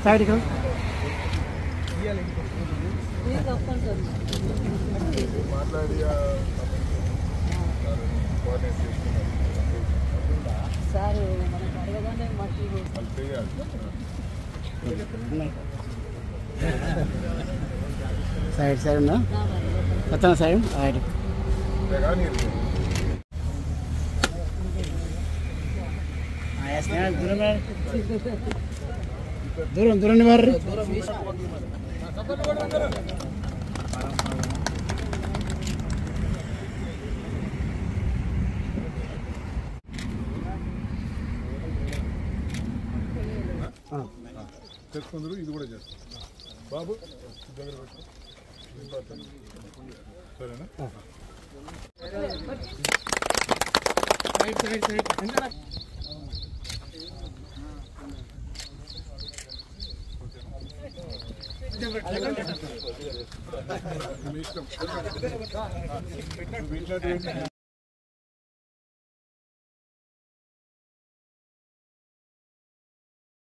సైడ్కు మాట్లాడి ఆ, కోఆర్డినేట్ చేసుకున్నారు సార్ మనకు అడగగానే మాకు వాళ్ళు చేయాలి సైడ్ సైడ్ ఉందా మొత్తం సైడ్ సైడ్ అంతే కానీ దూరం దూరం నివారు చేసుకుందరు ఇది కూడా చేస్తాం బాబు దగ్గర పెట్టు ఇంపార్టెంట్. సరేనా మీ ఇష్టం. నువ్వు ఇట్లాంటివి